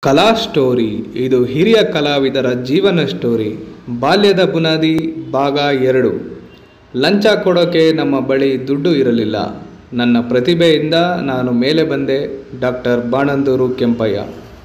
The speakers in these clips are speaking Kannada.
ಕಲಾ ಸ್ಟೋರಿ ಇದು ಹಿರಿಯ ಕಲಾವಿದರ ಜೀವನ ಸ್ಟೋರಿ ಬಾಲ್ಯದ ಬುನಾದಿ ಭಾಗ ಎರಡು ಲಂಚ ಕೊಡೋಕೆ ನಮ್ಮ ಬಳಿ ದುಡ್ಡು ಇರಲಿಲ್ಲ ನನ್ನ ಪ್ರತಿಭೆಯಿಂದ ನಾನು ಮೇಲೆ ಬಂದೆ ಡಾಕ್ಟರ್ ಬಾಣಂದೂರು ಕೆಂಪಯ್ಯ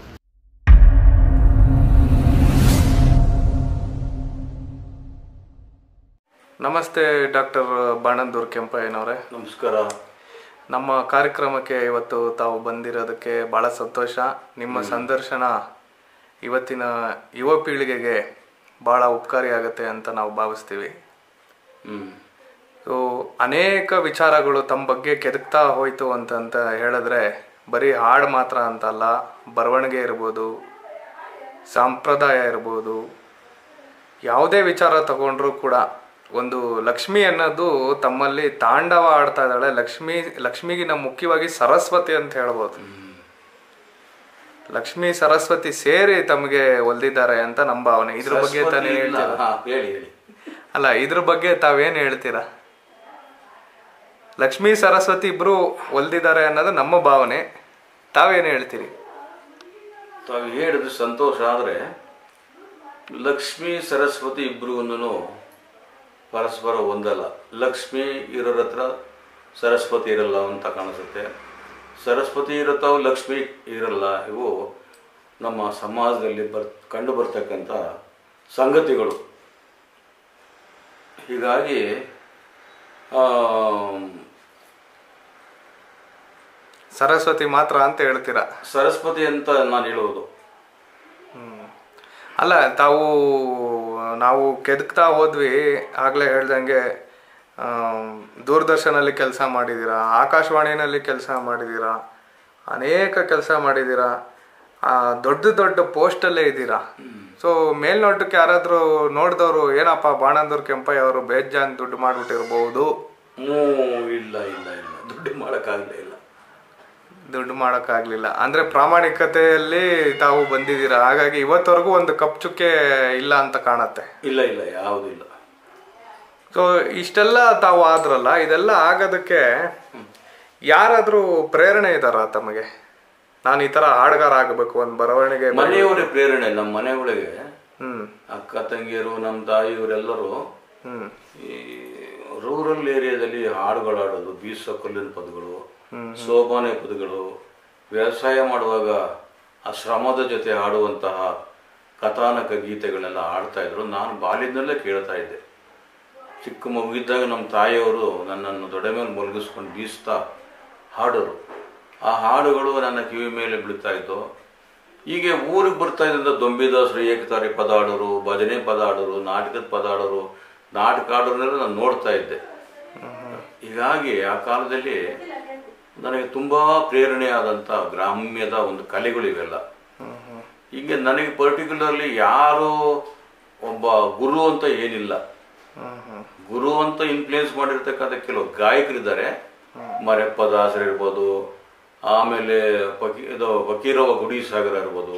ನಮಸ್ತೆ ಡಾಕ್ಟರ್ ಬಾಣಂದೂರು ಕೆಂಪಯ್ಯನವರೇ ನಮಸ್ಕಾರ ನಮ್ಮ ಕಾರ್ಯಕ್ರಮಕ್ಕೆ ಇವತ್ತು ತಾವು ಬಂದಿರೋದಕ್ಕೆ ಭಾಳ ಸಂತೋಷ ನಿಮ್ಮ ಸಂದರ್ಶನ ಇವತ್ತಿನ ಯುವ ಪೀಳಿಗೆಗೆ ಭಾಳ ಉಪಕಾರಿಯಾಗುತ್ತೆ ಅಂತ ನಾವು ಭಾವಿಸ್ತೀವಿ ಹ್ಮ್ ಸೊ ಅನೇಕ ವಿಚಾರಗಳು ತಮ್ಮ ಬಗ್ಗೆ ಕೆದಕ್ತಾ ಹೋಯ್ತು ಅಂತಂತ ಹೇಳಿದ್ರೆ ಬರೀ ಹಾಡು ಮಾತ್ರ ಅಂತಲ್ಲ ಬರವಣಿಗೆ ಇರ್ಬೋದು ಸಂಪ್ರದಾಯ ಇರ್ಬೋದು ಯಾವುದೇ ವಿಚಾರ ತಗೊಂಡ್ರೂ ಕೂಡ ಒಂದು ಲಕ್ಷ್ಮಿ ಅನ್ನೋದು ತಮ್ಮಲ್ಲಿ ತಾಂಡವ ಆಡ್ತಾ ಇದ್ದಾಳೆ ಲಕ್ಷ್ಮಿ ಲಕ್ಷ್ಮಿಗಿನ ಮುಖ್ಯವಾಗಿ ಸರಸ್ವತಿ ಅಂತ ಹೇಳ್ಬೋದು ಲಕ್ಷ್ಮಿ ಸರಸ್ವತಿ ಸೇರಿ ತಮಗೆ ಒಲ್ದಿದ್ದಾರೆ ಅಂತ ನಮ್ಮ ಭಾವನೆ ಇದ್ರ ಬಗ್ಗೆ ತಾನೇ ಸರಸ್ವತಿ ಇಲ್ಲ. ಹೇಳ್ತೀರಾ ಹಾ, ಹೇಳಿ ಹೇಳಿ ಅಲ್ಲ ಇದ್ರ ಬಗ್ಗೆ ತಾವೇನ್ ಹೇಳ್ತೀರಾ ಲಕ್ಷ್ಮಿ ಸರಸ್ವತಿ ಇಬ್ರು ಒಲ್ದಿದ್ದಾರೆ ಅನ್ನೋದು ನಮ್ಮ ಭಾವನೆ ತಾವೇನ್ ಹೇಳ್ತೀರಿ ತಾವು ಹೇಳಿದ್ರೆ ಸಂತೋಷ ಆದರೆ ಲಕ್ಷ್ಮಿ ಸರಸ್ವತಿ ಇಬ್ಬರಿಗೂ ಪರಸ್ಪರ ಒಂದಲ್ಲ ಲಕ್ಷ್ಮಿ ಇರೋರ ಹತ್ರ ಸರಸ್ವತಿ ಇರಲ್ಲ ಅಂತ ಕಾಣಿಸುತ್ತೆ ಸರಸ್ವತಿ ಇರುತ್ತಾವು ಲಕ್ಷ್ಮಿ ಇರಲ್ಲ ಇವು ನಮ್ಮ ಸಮಾಜದಲ್ಲಿ ಬರ್ ಕಂಡು ಬರ್ತಕ್ಕಂಥ ಸಂಗತಿಗಳು ಹೀಗಾಗಿ ಆಮ್, ಸರಸ್ವತಿ ಮಾತ್ರ ಅಂತ ಹೇಳ್ತೀರಾ ಸರಸ್ವತಿ ಅಂತ ನಾನು ಹೇಳುವುದು ಅಲ್ಲ ತಾವು ನಾವು ಕೆದಕ್ತಾ ಹೋದ್ವಿ ಆಗ್ಲೇ ಹೇಳ್ದಂಗೆ ಆಮ್, ದೂರದರ್ಶನಲ್ಲಿ ಕೆಲಸ ಮಾಡಿದ್ದೀರಾ ಆಕಾಶವಾಣಿನಲ್ಲಿ ಕೆಲಸ ಮಾಡಿದ್ದೀರಾ ಅನೇಕ ಕೆಲಸ ಮಾಡಿದ್ದೀರಾ ಆ, ದೊಡ್ಡ ದೊಡ್ಡ ಪೋಸ್ಟಲ್ಲೇ ಇದ್ದೀರಾ ಸೊ ಮೇಲ್ನೋಟಕ್ಕೆ ಯಾರಾದರೂ ನೋಡಿದವರು ಏನಪ್ಪ ಬಾಣಂದೂರು ಕೆಂಪಯ್ಯ ಅವರು ಬೇಜಾನ್ ದುಡ್ಡು ಮಾಡಿಬಿಟ್ಟಿರ್ಬೋದು ಹ್ಞೂ ಇಲ್ಲ ಇಲ್ಲ ಇಲ್ಲ ದುಡ್ಡು ಮಾಡೋಕ್ಕಾಗಲೇ ಇಲ್ಲ ದುಡ್ಡು ಮಾಡೋಕ್ಕಾಗಲಿಲ್ಲ ಅಂದರೆ ಪ್ರಾಮಾಣಿಕತೆಯಲ್ಲಿ ತಾವು ಬಂದಿದ್ದೀರಾ ಹಾಗಾಗಿ ಇವತ್ತವರೆಗೂ ಒಂದು ಕಪ್ ಚುಕ್ಕೆ ಇಲ್ಲ ಅಂತ ಕಾಣತ್ತೆ ಇಲ್ಲ ಇಲ್ಲ ಯಾವುದಿಲ್ಲ ಸೊ ಇಷ್ಟೆಲ್ಲ ತಾವು ಆದ್ರಲ್ಲ ಇದೆಲ್ಲ ಆಗೋದಕ್ಕೆ ಯಾರಾದರೂ ಪ್ರೇರಣೆ ಇದ್ದಾರಾ ತಮಗೆ ನಾನು ಈ ಥರ ಹಾಡುಗಾರ ಆಗಬೇಕು ಒಂದು ಬರವಣಿಗೆ ಮನೆಯವರೇ ಪ್ರೇರಣೆ ನಮ್ಮ ಮನೆಯೊಳಗೆ ಹ್ಮ್ ಅಕ್ಕ ತಂಗಿಯರು ನಮ್ಮ ತಾಯಿ ಇವರೆಲ್ಲರೂ ಹ್ಮ್ ಈ ರೂರಲ್ ಏರಿಯಾದಲ್ಲಿ ಹಾಡುಗಳು ಆಡೋದು ಬೀಸೋ ಕಲ್ಲಿನ ಪದಗಳು ಸೋಬಾನೆ ಪದಗಳು ವ್ಯವಸಾಯ ಮಾಡುವಾಗ ಆ ಶ್ರಮದ ಜೊತೆ ಹಾಡುವಂತಹ ಕಥಾನಕ ಗೀತೆಗಳೆಲ್ಲ ಹಾಡ್ತಾ ಇದ್ರು ನಾನು ಬಾಲ್ಯದಲ್ಲೇ ಕೇಳ್ತಾ ಇದ್ದೆ ಚಿಕ್ಕ ಮಗುವಿದ್ದಾಗ ನಮ್ಮ ತಾಯಿಯವರು ನನ್ನನ್ನು ದೊಡ್ಡ ಮೇಲೆ ಮಲಗಿಸ್ಕೊಂಡು ಬೀಸ್ತಾ ಹಾಡೋರು ಆ ಹಾಡುಗಳು ನನ್ನ ಕಿವಿ ಮೇಲೆ ಬೀಳ್ತಾ ಇದ್ದು ಹೀಗೆ ಊರಿಗೆ ಬರ್ತಾ ಇದ್ದಂಥ ದೊಂಬಿದಾಸರು ಏಕತಾರಿ ಪದ ಆಡೋರು ಭಜನೆ ಪದ ಆಡೋರು ನಾಟಕದ ಪದ ಆಡೋರು ನಾಟಕ ಆಡೋರನ್ನೆಲ್ಲ ನಾನು ನೋಡ್ತಾ ಇದ್ದೆ ಹೀಗಾಗಿ ಆ ಕಾಲದಲ್ಲಿ ನನಗೆ ತುಂಬಾ ಪ್ರೇರಣೆಯಾದಂಥ ಗ್ರಾಮ್ಯದ ಒಂದು ಕಲೆಗಳು ಇವೆಲ್ಲ ಹೀಗೆ ನನಗೆ ಪರ್ಟಿಕ್ಯುಲರ್ಲಿ ಯಾರು ಒಬ್ಬ ಗುರು ಅಂತ ಏನಿಲ್ಲ ಗುರು ಅಂತ ಇನ್ಫ್ಲೂಯೆನ್ಸ್ ಮಾಡಿರ್ತಕ್ಕಂಥ ಕೆಲವು ಗಾಯಕರಿದ್ದಾರೆ ಮರೆಪ್ಪ ದಾಸರು ಇರ್ಬೋದು ಆಮೇಲೆ ಫಕೀ ಇದು ಫಕೀರವ ಗುಡಿ ಸಾಗರ ಇರ್ಬೋದು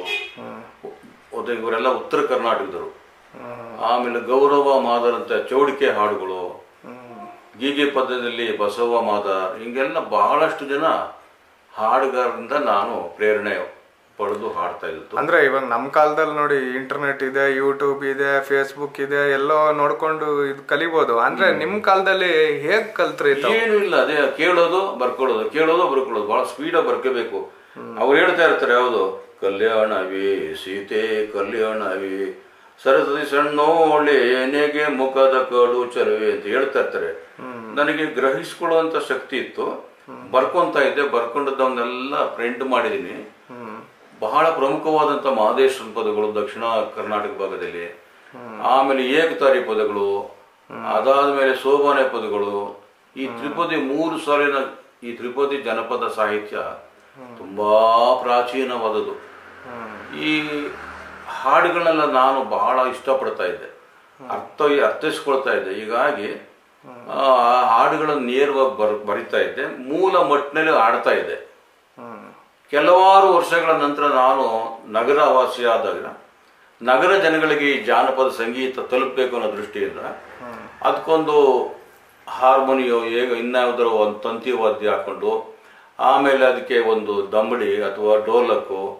ಅದು ಇವರೆಲ್ಲ ಉತ್ತರ ಕರ್ನಾಟಕದವರು ಆಮೇಲೆ ಗೌರವ ಮಾದರ್ ಅಂತ ಚೌಡಿಕೆ ಹಾಡುಗಳು ಗೀಗೆ ಪದ್ಯದಲ್ಲಿ ಬಸವ ಮಾದರ್ ಹಿಂಗೆಲ್ಲ ಬಹಳಷ್ಟು ಜನ ಹಾಡುಗಾರರಿಂದ ನಾನು ಪ್ರೇರಣೆ ಪಡೆದು ಹಾಡ್ತಾ ಇದ್ದು ಅಂದ್ರೆ ಇವಾಗ ನಮ್ಮ ಕಾಲದಲ್ಲಿ ನೋಡಿ ಇಂಟರ್ನೆಟ್ ಇದೆ ಯೂಟ್ಯೂಬ್ ಇದೆ ಫೇಸ್ಬುಕ್ ಇದೆ ಎಲ್ಲೋ ನೋಡ್ಕೊಂಡು ಇದು ಕಲಿಬೋದು ಅಂದ್ರೆ ನಿಮ್ ಕಾಲದಲ್ಲಿ ಹೇಗ್ ಕಲ್ತ್ರಿ ತಾವು? ಏನು ಇಲ್ಲ ಅದೇ ಕೇಳೋದು ಬರ್ಕೊಳ್ಳೋದು ಕೇಳೋದು ಬರ್ಕೊಳ್ಳೋದು ಬಹಳ ಸ್ಪೀಡಾಗಿ ಬರ್ಕೋಬೇಕು ಅವ್ರು ಹೇಳ್ತಾ ಇರ್ತಾರೆ ಯಾವುದು ಕಲ್ಯಾಣವಿ ಸೀತೆ ಕಲ್ಯಾಣವಿ ಸರಸ್ವತಿ ಸಣ್ಣೋಳೆ ಏನೆಗೆ ಮುಖದ ಕಡು ಚಲುವೆ ಅಂತ ಹೇಳ್ತಾ ಇರ್ತಾರೆ ನನಗೆ ಗ್ರಹಿಸ್ಕೊಳ್ಳುವಂತ ಶಕ್ತಿ ಇತ್ತು ಬರ್ಕೊಂತ ಇದ್ದೆ ಬರ್ಕೊಂಡದ್ದವನ್ನೆಲ್ಲ ಪ್ರಿಂಟ್ ಮಾಡಿದೀನಿ ಬಹಳ ಪ್ರಮುಖವಾದಂತ ಮಹದೇಶ್ವರನ ಪದಗಳು ದಕ್ಷಿಣ ಕರ್ನಾಟಕ ಭಾಗದಲ್ಲಿ ಆಮೇಲೆ ಏಕತಾರಿ ಪದಗಳು ಅದಾದ್ಮೇಲೆ ಸೋಬಾನೆ ಪದಗಳು ಈ ತ್ರಿಪದಿ ಮೂರು ಸಾಲಿನ ಈ ತ್ರಿಪದಿ ಜನಪದ ಸಾಹಿತ್ಯ ತುಂಬಾ ಪ್ರಾಚೀನವಾದದ್ದು ಈ ಹಾಡುಗಳನ್ನೆಲ್ಲ ನಾನು ಬಹಳ ಇಷ್ಟಪಡ್ತಾ ಇದ್ದೆ ಅರ್ಥ ಅರ್ಥೈಸ್ಕೊಳ್ತಾ ಇದ್ದೆ ಹೀಗಾಗಿ ಆ ಹಾಡುಗಳನ್ನು ನೇರವಾಗಿ ಬರ್ ಬರಿತಾ ಇದ್ದೆ ಮೂಲ ಮಟ್ಟಿನಲ್ಲಿ ಆಡ್ತಾ ಇದ್ದೆ ಹ್ಮ್ ಕೆಲವಾರು ವರ್ಷಗಳ ನಂತರ ನಾನು ನಗರ ವಾಸಿಯಾದಾಗ ನಗರ ಜನಗಳಿಗೆ ಈ ಜಾನಪದ ಸಂಗೀತ ತಲುಪಬೇಕು ಅನ್ನೋ ದೃಷ್ಟಿಯಿಂದ ಅದಕ್ಕೊಂದು ಹಾರ್ಮೋನಿಯೋ ಹೇಗೆ ಇನ್ಯಾವುದರ ಒಂದು ತಂತಿ ವಾದ್ಯ ಹಾಕೊಂಡು ಆಮೇಲೆ ಅದಕ್ಕೆ ಒಂದು ದಮ್ಮಡಿ ಅಥವಾ ಡೋಲಕ್ಕು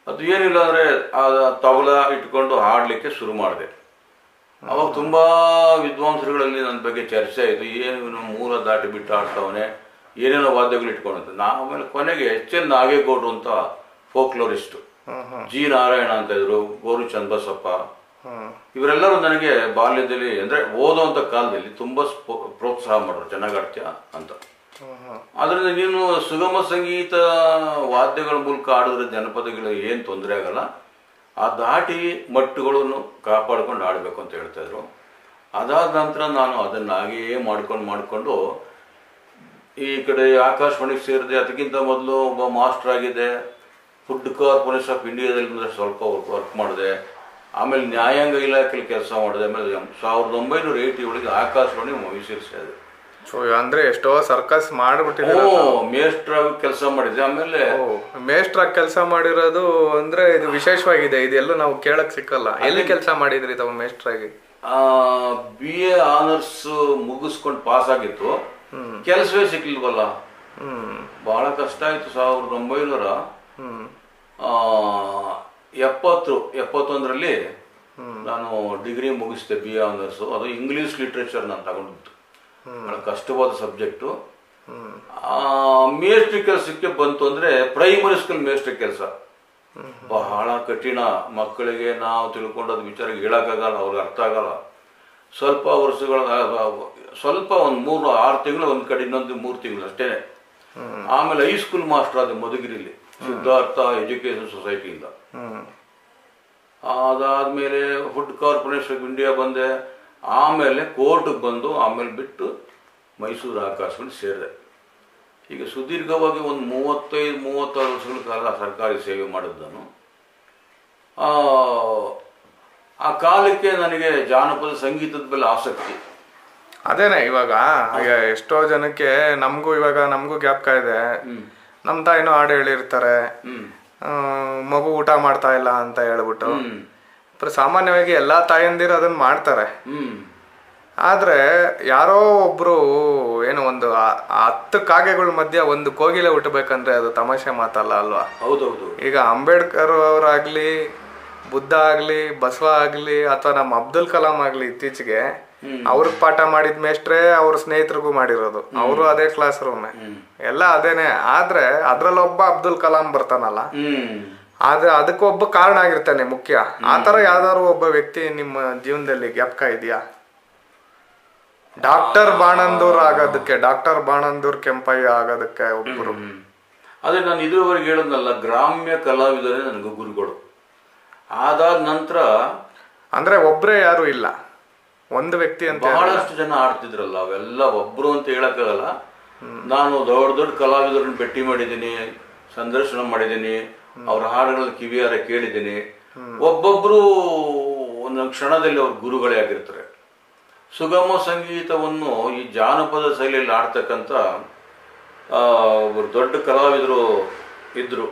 ಅದು ಏನಿಲ್ಲ ಅಂದ್ರೆ ಆ ತಬಲ ಇಟ್ಕೊಂಡು ಹಾಡ್ಲಿಕ್ಕೆ ಶುರು ಮಾಡಿದೆ ಅವಾಗ ತುಂಬಾ ವಿದ್ವಾಂಸರುಗಳಲ್ಲಿ ನನ್ನ ಬಗ್ಗೆ ಚರ್ಚೆ ಆಯಿತು ಏನು ಇವನು ಮೂಲ ದಾಟಿ ಬಿಟ್ಟು ಆಡ್ತಾವನೆ ಏನೇನೋ ವಾದ್ಯಗಳು ಇಟ್ಕೊಂಡಂತೆ ನಾ ಆಮೇಲೆ ಕೊನೆಗೆ ಎಚ್ ಎನ್ ನಾಗೇಗೌಡರು ಅಂತ ಫೋಕ್ಲೋರಿಸ್ಟು ಹ್ಮ್ ಹ್ಮ್ ಜಿ ನಾರಾಯಣ ಅಂತ ಇದ್ರು ಗೋರು ಚಂದ್ಬಸಪ್ಪ ಹ್ಮ್ ಇವರೆಲ್ಲರೂ ನನಗೆ ಬಾಲ್ಯದಲ್ಲಿ ಅಂದ್ರೆ ಓದುವಂತ ಕಾಲದಲ್ಲಿ ತುಂಬಾ ಸ್ಪೋ- ಪ್ರೋತ್ಸಾಹ ಮಾಡಿದ್ರು ಚೆನ್ನಾಗಿ ಆಡ್ತೀಯ ಅಂತ ಹ್ಮ್ ಹ್ಮ್ ಅದರಿಂದ ನೀನು ಸುಗಮ ಸಂಗೀತ ವಾದ್ಯಗಳ ಮೂಲಕ ಆಡಿದ್ರೆ ಜನಪದಗಳು ಏನು ತೊಂದರೆ ಆಗಲ್ಲ ಆ ದಾಟಿ ಮಟ್ಟುಗಳನ್ನು ಕಾಪಾಡ್ಕೊಂಡು ಆಡಬೇಕು ಅಂತ ಹೇಳ್ತಾ ಇದ್ರು ಅದಾದ ನಂತರ ನಾನು ಅದನ್ನ ಹಾಗೆಯೇ ಮಾಡ್ಕೊಂಡು ಮಾಡಿಕೊಂಡು ಈ ಕಡೆ ಆಕಾಶವಾಣಿಗೆ ಸೇರಿದೆ ಅದಕ್ಕಿಂತ ಮೊದಲು ಒಬ್ಬ ಮಾಸ್ಟರ್ ಆಗಿದೆ ಫುಡ್ ಕಾರ್ಪೊರೇಷನ್ ಆಫ್ ಇಂಡಿಯಾದಲ್ಲಿ ಅಂದ್ರೆ ಸ್ವಲ್ಪ ವರ್ಕ್ ಮಾಡಿದೆ ಆಮೇಲೆ ನ್ಯಾಯಾಂಗ ಇಲಾಖೆಯಲ್ಲಿ ಕೆಲಸ ಮಾಡಿದೆ ಆಮೇಲೆ ಸಾವಿರದ ಒಂಬೈನೂರ ಏಯ್ಟಿ ಒಳಗೆ ಆಕಾಶವಾಣಿ ಮೈಸೂರು ಸೇರಿದೆ ಸೊ ಅಂದ್ರೆ ಎಷ್ಟೋ ಸರ್ಕಸ್ ಮಾಡ್ಬಿಟ್ಟಿದೆ ಓ ಮೇಸ್ಟ್ರ್ ಆಗಿ ಕೆಲಸ ಮಾಡಿದ್ದೆ ಆಮೇಲೆ ಓ ಮೇಷ್ಟ್ರಾಗಿ ಕೆಲಸ ಮಾಡಿರೋದು ಅಂದ್ರೆ ಇದು ವಿಶೇಷವಾಗಿದೆ ಇದೆಲ್ಲೂ ನಾವು ಕೇಳಕ್ ಸಿಕ್ಕಲ್ಲ ಎಲ್ಲಿ ಕೆಲಸ ಮಾಡಿದ್ರಿ ತಾವು ಮೇಷ್ಟ್ರಾಗಿ ಬಿ ಎ ಆನರ್ಸ್ ಮುಗಿಸ್ಕೊಂಡು ಪಾಸ್ ಆಗಿತ್ತು ಕೆಲಸವೇ ಸಿಕ್ಲಿಲ್ವಲ್ಲ ಹ್ಮ್ ಬಹಳ ಕಷ್ಟ ಆಯ್ತು ಸಾವಿರದ ಒಂಬೈನೂರ ಹ್ಮ್ ಆ, ಎಪ್ಪತ್ತು ಎಪ್ಪತ್ತೊಂದರಲ್ಲಿ ನಾನು ಡಿಗ್ರಿ ಮುಗಿಸಿದೆ ಬಿ ಎ ಆನರ್ಸ್ ಅದು ಇಂಗ್ಲಿಷ್ ಲಿಟ್ರೇಚರ್ ನಾನು ತಗೊಂಡಿದ್ದು ಬಹಳ ಕಷ್ಟವಾದ ಸಬ್ಜೆಕ್ಟು ಹ್ಮ್ ಮೇಸ್ಟ್ರಿ ಕೆಲಸಕ್ಕೆ ಬಂತು ಅಂದ್ರೆ ಪ್ರೈಮರಿ ಸ್ಕೂಲ್ ಮೇಸ್ಟ್ರಿ ಕೆಲಸ ಬಹಳ ಕಠಿಣ ಮಕ್ಕಳಿಗೆ ನಾವು ತಿಳ್ಕೊಂಡದ್ ವಿಚಾರ ಹೇಳಕ್ಕಾಗಲ್ಲ ಅವ್ರಿಗೆ ಅರ್ಥ ಆಗಲ್ಲ ಸ್ವಲ್ಪ ವರ್ಷಗಳ ಸ್ವಲ್ಪ ಒಂದು ಮೂರು ಆರು ತಿಂಗಳು ಒಂದ್ ಕಡೆ ಇನ್ನೊಂದು ಮೂರು ತಿಂಗಳು ಅಷ್ಟೇನೆ ಆಮೇಲೆ ಹೈಸ್ಕೂಲ್ ಮಾಸ್ಟರ್ ಆದ ಮಧುಗಿರಿಲಿ ಸಿದ್ಧಾರ್ಥ ಎಜುಕೇಶನ್ ಸೊಸೈಟಿಯಿಂದ ಹ್ಮ್ ಅದಾದ್ಮೇಲೆ ಫುಡ್ ಕಾರ್ಪೊರೇಷನ್ ಆಫ್ ಇಂಡಿಯಾ ಬಂದೆ ಆಮೇಲೆ ಕೋರ್ಟ್ಗೆ ಬಂದು ಆಮೇಲೆ ಬಿಟ್ಟು ಮೈಸೂರು ಆಕಾಶವಾಣಿ ಸೇರಿದೆ ಈಗ ಸುದೀರ್ಘವಾಗಿ ಒಂದು ಮೂವತ್ತೈದು ಮೂವತ್ತಾರು ವರ್ಷಗಳ ಕಾಲ ಸರ್ಕಾರಿ ಸೇವೆ ಮಾಡಿದ್ದು ನಾನು ಆ, ಆ ಕಾಲಕ್ಕೆ ನನಗೆ ಜಾನಪದ ಸಂಗೀತದ ಮೇಲೆ ಆಸಕ್ತಿ ಅದೇನೆ ಇವಾಗ ಈಗ ಎಷ್ಟೋ ಜನಕ್ಕೆ ನಮಗೂ ಇವಾಗ ನಮಗೂ ಜ್ಞಾಪಕ ಇದೆ ನಮ್ಮ ತಾಯಿನೂ ಹಾಡು ಹೇಳಿರ್ತಾರೆ ಹ್ಮ್ ಆ, ಮಗು ಊಟ ಮಾಡ್ತಾ ಇಲ್ಲ ಅಂತ ಹೇಳ್ಬಿಟ್ಟು ಹ್ಮ್ ಪ್ರ- ಸಾಮಾನ್ಯವಾಗಿ ಎಲ್ಲಾ ತಾಯಂದಿರು ಅದನ್ನ ಮಾಡ್ತಾರೆ ಹ್ಮ್ ಆದ್ರೆ ಯಾರೋ ಒಬ್ರು ಏನು ಒಂದು ಆ- ಆ ಹತ್ತು ಕಾಗೆಗಳ ಮಧ್ಯ ಒಂದು ಕೋಗಿಲೆ ಹುಟ್ಟಬೇಕಂದ್ರೆ ಅದು ತಮಾಷೆ ಮಾತಲ್ಲ ಅಲ್ವಾ ಹೌದೌದು ಈಗ ಅಂಬೇಡ್ಕರ್ ಅವರಾಗ್ಲಿ ಬುದ್ಧ ಆಗ್ಲಿ ಬಸವ ಆಗ್ಲಿ ಅಥವಾ ನಮ್ಮ ಅಬ್ದುಲ್ ಕಲಾಂ ಆಗ್ಲಿ ಇತ್ತೀಚೆಗೆ ಅವ್ರಿಗೆ ಪಾಠ ಮಾಡಿದ ಮೇಷ್ಟ್ರೆ ಅವ್ರ ಸ್ನೇಹಿತರಿಗೂ ಮಾಡಿರೋದು ಅವರು ಅದೇ ಕ್ಲಾಸ್ ರೂಮ್ ಎಲ್ಲ ಅದೇನೆ ಆದ್ರೆ ಅದ್ರಲ್ಲೊಬ್ಬ ಅಬ್ದುಲ್ ಕಲಾಂ ಬರ್ತಾನಲ್ಲ ಹ್ಮ್ ಆದ್ರೆ ಅದಕ್ಕೊಬ್ಬ ಕಾರಣ ಆಗಿರ್ತಾನೆ ಮುಖ್ಯ ಆ ತರ ಯಾವ್ದಾದ್ರು ಒಬ್ಬ ವ್ಯಕ್ತಿ ನಿಮ್ಮ ಜೀವನದಲ್ಲಿ ಜ್ಞಾಪಕ ಇದೆಯಾ ಡಾಕ್ಟರ್ ಬಾಣಂದೂರ್ ಆಗೋದಕ್ಕೆ ಡಾಕ್ಟರ್ ಬಾಣಂದೂರ್ ಕೆಂಪಯ್ಯ ಆಗೋದಕ್ಕೆ ಒಬ್ಬರು ಹ್ಮ್. ಅದೇ ನಾನು ಇದುವರೆಗೆ ಹೇಳದ್ನಲ್ಲ ಗ್ರಾಮ್ಯ ಕಲಾವಿದರೇ ನನಗೆ ಗುರುಗಳು ಆದಾದ ನಂತರ ಅಂದ್ರೆ ಒಬ್ರೇ ಯಾರು ಇಲ್ಲ ಒಂದು ವ್ಯಕ್ತಿ ಅಂತ ಬಹಳಷ್ಟು ಜನ ಆಡ್ತಿದ್ರಲ್ಲ ಅವೆಲ್ಲ ಒಬ್ರು ಅಂತ ಹೇಳಕ್ಕಾಗಲ್ಲ ನಾನು ದೊಡ್ಡ ದೊಡ್ಡ ಕಲಾವಿದರನ್ನ ಭೇಟಿ ಮಾಡಿದ್ದೀನಿ ಸಂದರ್ಶನ ಮಾಡಿದ್ದೀನಿ ಅವ್ರ ಹಾಡುಗಳನ್ನ ಕಿವಿಯಾರ ಕೇಳಿದ್ದೀನಿ ಒಬ್ಬೊಬ್ರು ಒಂದು ಕ್ಷಣದಲ್ಲಿ ಅವ್ರ ಗುರುಗಳೇ ಆಗಿರ್ತಾರೆ ಸುಗಮ ಸಂಗೀತವನ್ನು ಈ ಜಾನಪದ ಶೈಲಿಯಲ್ಲಿ ಆಡ್ತಕ್ಕಂಥ ಆ, ಒಬ್ರು ದೊಡ್ಡ ಕಲಾವಿದರು ಇದ್ರು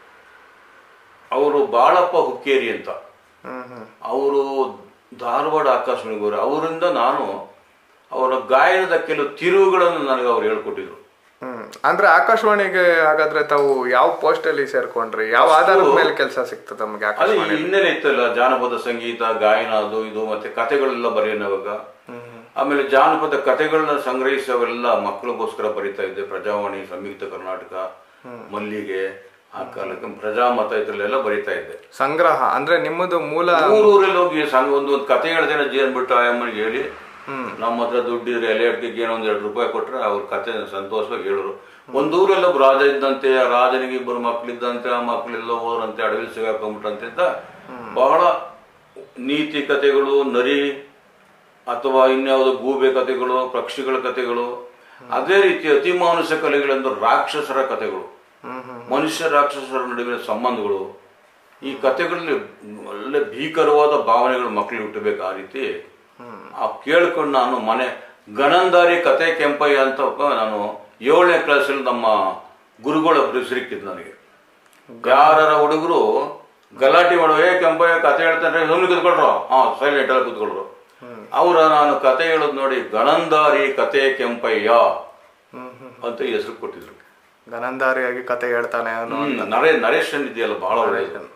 ಅವರು ಬಾಳಪ್ಪ ಹುಕ್ಕೇರಿ ಅಂತ ಹ್ಮ್ ಹ್ಮ್ ಅವರು ಧಾರವಾಡ ಆಕಾಶವಾಣಿಗೆ ಹೋದ್ರು ಅವರಿಂದ ನಾನು ಅವರ ಗಾಯನದ ಕೆಲವು ತಿರುವುಗಳನ್ನು ನನಗೆ ಅವ್ರು ಹೇಳ್ಕೊಟ್ಟಿದ್ರು ಹ್ಮ್ ಅಂದ್ರೆ ಆಕಾಶವಾಣಿಗೆ ಹಾಗಾದ್ರೆ ತಾವು ಯಾವ ಪೋಸ್ಟ್ ಅಲ್ಲಿ ಸೇರ್ಕೊಂಡ್ರಿ ಯಾವ ಆಧಾರದ ಮೇಲೆ ಕೆಲಸ ಸಿಕ್ತದೆ ತಮ್ಗೆ ಅದೇ ಆಕಾಶವಾಣಿ ಈ ಹಿನ್ನೆಲೆ ಇತ್ತಲ್ಲ ಜಾನಪದ ಸಂಗೀತ ಗಾಯನ ಅದು ಇದು ಮತ್ತೆ ಕಥೆಗಳೆಲ್ಲ ಬರೆಯೋಣ ಅವಾಗ ಆಮೇಲೆ ಜಾನಪದ ಕಥೆಗಳನ್ನ ಸಂಗ್ರಹಿಸಿ ಅವೆಲ್ಲ ಮಕ್ಕಳಿಗೋಸ್ಕರ ಬರಿತಾ ಇದ್ದೆ ಪ್ರಜಾವಾಣಿ ಸಂಯುಕ್ತ ಕರ್ನಾಟಕ ಮಲ್ಲಿಗೆ ಆ ಕಾಲಕ್ಕೆ ಪ್ರಜಾಮತ ಇದ್ರಲ್ಲೆಲ್ಲ ಬರಿತಾ ಇದ್ದೆ ಸಂಗ್ರಹ ಅಂದ್ರೆ ನಿಮ್ಮದು ಮೂಲ ಊರೂರಲ್ಲಿ ಹೋಗಿ ಸಂಘ ಒಂದು ಒಂದು ಕತೆ ಹೇಳ್ತೇನೆ ಜಿ ಅಂದ್ಬಿಟ್ಟು ಆಯಮ್ಮನಿಗೆ ಹೇಳಿ ನಮ್ಮ ಹತ್ರ ದುಡ್ಡಿದ್ರೆ ಎಲೆ ಅಡ್ಗೆಗೆ ಏನೋ ಒಂದ್ ಎರಡು ರೂಪಾಯಿ ಕೊಟ್ರೆ ಅವ್ರ ಕತೆ ಸಂತೋಷವಾಗಿ ಹೇಳಿದ್ರು ಒಂದ್ ಊರಲ್ಲಿ ಒಬ್ಬ ರಾಜ ಇದ್ದಂತೆ ಆ ರಾಜನಿಗೆ ಇಬ್ಬರು ಮಕ್ಳಿದ್ದಂತೆ ಆ ಮಕ್ಳೆಲ್ಲ ಹೋದ್ರಂತೆ ಅಡವಿಲಿ ಸಿಗಾಕೊಂಡ್ಬಿಟ್ರಂತೆ ಅಂತ ಬಹಳ ನೀತಿ ಕಥೆಗಳು ನರಿ ಅಥವಾ ಇನ್ಯಾವುದೋ ಗೂಬೆ ಕಥೆಗಳು ಪಕ್ಷಿಗಳ ಕಥೆಗಳು ಅದೇ ರೀತಿ ಅತಿ ಮಾನುಷ ಕಲೆಗಳೆಂದು ರಾಕ್ಷಸರ ಕಥೆಗಳು ಮನುಷ್ಯ ರಾಕ್ಷಸರ ನಡುವಿನ ಸಂಬಂಧಗಳು ಈ ಕಥೆಗಳಲ್ಲಿ ಒಳ್ಳೆ ಭೀಕರವಾದ ಭಾವನೆಗಳು ಮಕ್ಕಳಿಗೆ ಹುಟ್ಟಬೇಕು ಆ ರೀತಿ ಆ ಕೇಳ್ಕೊಂಡು ನಾನು ಮನೆ ಗಣಂದಾರಿ ಕತೆ ಕೆಂಪಯ್ಯ ಅಂತ ಒಬ್ಬ ನಾನು ಏಳನೇ ಕ್ಲಾಸಲ್ಲಿ ನಮ್ಮ ಗುರುಗಳೊಬ್ರು ಸಿಕ್ಕಿದ್ದು ನನಗೆ ಯಾರ ಹುಡುಗರು ಗಲಾಟೆ ಮಾಡುವ ಏ ಕೆಂಪಯ್ಯ ಕತೆ ಹೇಳ್ತಾರೆ ಸುಮ್ಮನೆ ಕೂತ್ಕೊಳ್ರು ಹಾ ಸೈಲೆಂಟ್ ಅಲ್ಲಿ ಕೂತ್ಕೊಳ್ರು ಅವರ ನಾನು ಕತೆ ಹೇಳೋದು ನೋಡಿ ಗಣಂದಾರಿ ಕತೆ ಕೆಂಪಯ್ಯ ಅಂತ ಹೆಸರು ಕೊಟ್ಟಿದ್ರು ಗನಂದಾರಿಯಾಗಿ ಕತೆ ಹೇಳ್ತಾನೆ ಅನ್ನೋ ಹ್ಮ್, ನರೇ ನರೇಶನ್ ಇದೆಯಲ್ಲ ಬಹಳ ಒಳ್ಳೆಯದು